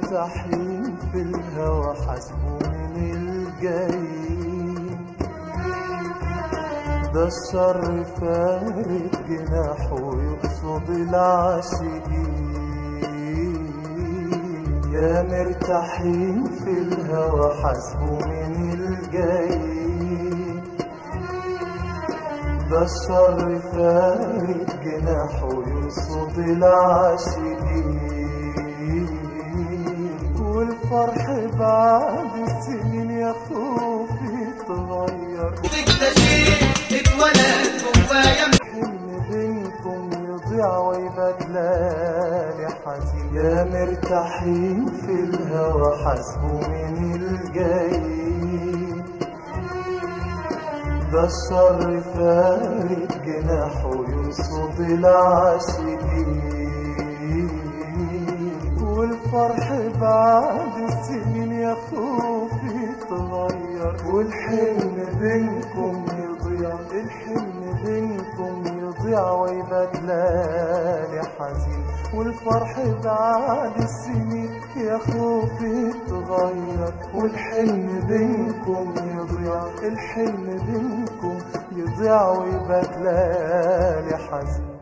مرتاحين في الهوى حاسبوا من الجايين ده الشر فارد جناحه يقصد العاشقين يا مرتاحين في الهوى حاسبوا من الجايين ده الشر فارد جناحه يقصد العاشقين والفرح بعد السنين يا خوفي اتغير تكتشف اتولد جوايا حلم بينكم يضيع ويبقى ليالي حزين يا مرتاحين في الهوى حاسبوا من الجايين ده الشر فارد جناحه يرصد العاشقين والفرح بعد السنين يا خوفي اتغير والحلم بينكم يضيع الحلم بينكم يضيع ويبقى ليالي حزين والفرح بعد السنين يا خوفي اتغير والحلم بينكم يضيع الحلم بينكم يضيع ويبقى ليالي حزين